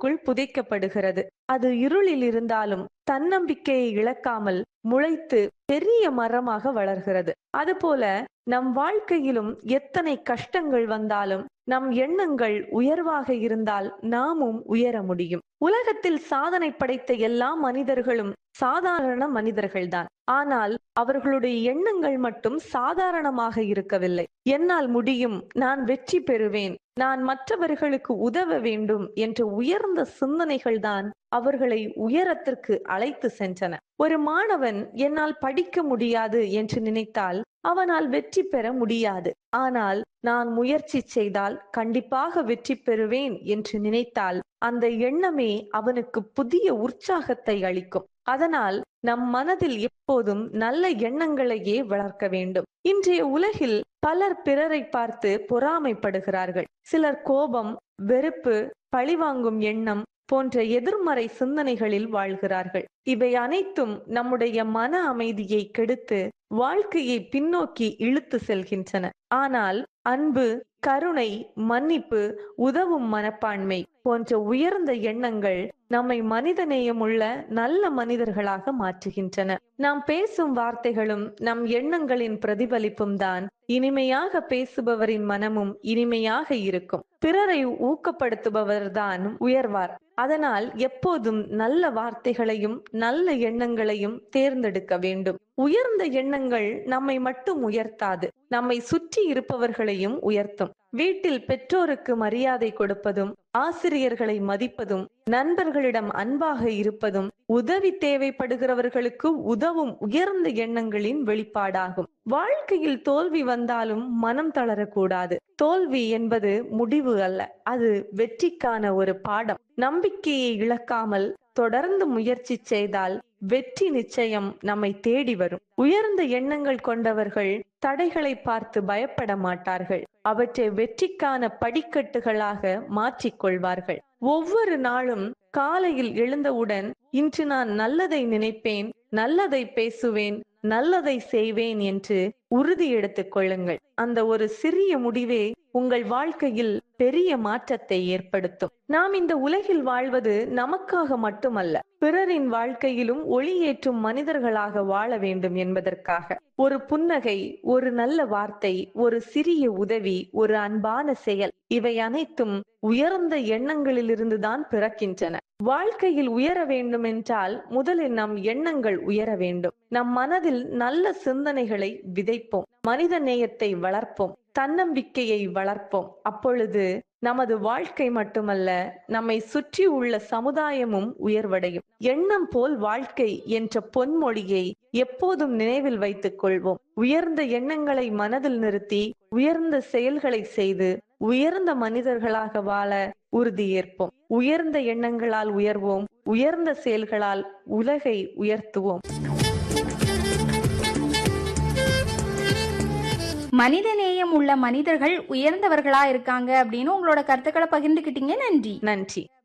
மண்ணுக்குள் புதைக்கப்படுகிறது அது இருளில் இருந்தாலும் தன்னம்பிக்கையை இழக்காமல் முளைத்து பெரிய மரமாக வளர்கிறது அதுபோல நம் வாழ்க்கையிலும் எத்தனை கஷ்டங்கள் வந்தாலும் நம் எண்ணங்கள் உயர்வாக இருந்தால் நாமும் உயர முடியும் உலகத்தில் சாதனை படைத்த எல்லா மனிதர்களும் சாதாரண மனிதர்கள்தான் ஆனால் அவர்களுடைய எண்ணங்கள் மட்டும் சாதாரணமாக இருக்கவில்லை என்னால் முடியும் நான் வெற்றி பெறுவேன் நான் மற்றவர்களுக்கு உதவ வேண்டும் என்ற உயர்ந்த சிந்தனைகள் தான் அவர்களை உயரத்திற்கு அழைத்து சென்றன ஒரு மாணவன் என்னால் படிக்க முடியாது என்று நினைத்தால் அவனால் வெற்றி பெற முடியாது ஆனால் நான் முயற்சி செய்தால் கண்டிப்பாக வெற்றி பெறுவேன் என்று நினைத்தால் அந்த எண்ணமே அவனுக்கு புதிய உற்சாகத்தை அளிக்கும் அதனால் நம் மனதில் எப்போதும் நல்ல எண்ணங்களையே வளர்க்க வேண்டும் இன்றைய உலகில் பலர் பிறரை பார்த்து பொறாமைப்படுகிறார்கள் சிலர் கோபம் வெறுப்பு பழிவாங்கும் எண்ணம் போன்ற எதிர்மறை சிந்தனைகளில் வாழ்கிறார்கள் இவை அனைத்தும் நம்முடைய மன அமைதியை கெடுத்து வாழ்க்கையை பின்னோக்கி இழுத்து செல்கின்றன ஆனால் அன்பு கருணை மன்னிப்பு உதவும் மனப்பான்மை போன்ற உயர்ந்த எண்ணங்கள் நம்மை மனிதநேயமுள்ள நல்ல மனிதர்களாக மாற்றுகின்றன நாம் பேசும் வார்த்தைகளும் நம் எண்ணங்களின் பிரதிபலிப்பும் தான் இனிமையாக பேசுபவரின் மனமும் இனிமையாக இருக்கும் பிறரை ஊக்கப்படுத்துபவர்தான் உயர்வார் அதனால் எப்போதும் நல்ல வார்த்தைகளையும் நல்ல எண்ணங்களையும் தேர்ந்தெடுக்க வேண்டும் உயர்ந்த எண்ணங்கள் நம்மை மட்டும் உயர்த்தாது நம்மை சுற்றி இருப்பவர்களையும் உயர்த்தும் வீட்டில் பெற்றோருக்கு மரியாதை கொடுப்பதும் ஆசிரியர்களை மதிப்பதும் நண்பர்களிடம் அன்பாக இருப்பதும் உதவி தேவைப்படுகிறவர்களுக்கு உதவும் உயர்ந்த எண்ணங்களின் வெளிப்பாடாகும் வாழ்க்கையில் தோல்வி வந்தாலும் மனம் தளரக்கூடாது தோல்வி என்பது முடிவு அல்ல அது வெற்றிக்கான ஒரு பாடம் நம்பிக்கையை இழக்காமல் தொடர்ந்து முயற்சி செய்தால் வெற்றி நிச்சயம் நம்மை தேடி வரும் உயர்ந்த எண்ணங்கள் கொண்டவர்கள் தடைகளை பார்த்து பயப்பட மாட்டார்கள் அவற்றை வெற்றிக்கான படிக்கட்டுகளாக மாற்றிக்கொள்வார்கள் ஒவ்வொரு நாளும் காலையில் எழுந்தவுடன் இன்று நான் நல்லதை நினைப்பேன் நல்லதை பேசுவேன் நல்லதை செய்வேன் என்று உறுதி எடுத்துக் கொள்ளுங்கள் அந்த ஒரு சிறிய முடிவே உங்கள் வாழ்க்கையில் பெரிய மாற்றத்தை ஏற்படுத்தும் நாம் இந்த உலகில் வாழ்வது நமக்காக மட்டுமல்ல பிறரின் வாழ்க்கையிலும் ஒளியேற்றும் மனிதர்களாக வாழ வேண்டும் என்பதற்காக ஒரு புன்னகை ஒரு நல்ல வார்த்தை ஒரு சிறிய உதவி ஒரு அன்பான செயல் இவை அனைத்தும் உயர்ந்த எண்ணங்களிலிருந்துதான் பிறக்கின்றன வாழ்க்கையில் உயர வேண்டும் என்றால் முதலில் நம் எண்ணங்கள் உயர வேண்டும் நம் மனதில் நல்ல சிந்தனைகளை விதைப்போம் மனித நேயத்தை வளர்ப்போம் தன்னம்பிக்கையை வளர்ப்போம் அப்பொழுது நமது வாழ்க்கை மட்டுமல்ல நம்மை சுற்றி உள்ள சமுதாயமும் உயர்வடையும் எண்ணம் போல் வாழ்க்கை என்ற பொன்மொழியை எப்போதும் நினைவில் வைத்துக் கொள்வோம் உயர்ந்த எண்ணங்களை மனதில் நிறுத்தி உயர்ந்த செயல்களை செய்து உயர்ந்த மனிதர்களாக வாழ உறுதியேற்போம் உயர்ந்த எண்ணங்களால் உயர்வோம் உயர்ந்த செயல்களால் உலகை உயர்த்துவோம் மனிதநேயம் உள்ள மனிதர்கள் உயர்ந்தவர்களா இருக்காங்க அப்படின்னு உங்களோட கருத்துக்களை பகிர்ந்துக்கிட்டீங்க நன்றி நன்றி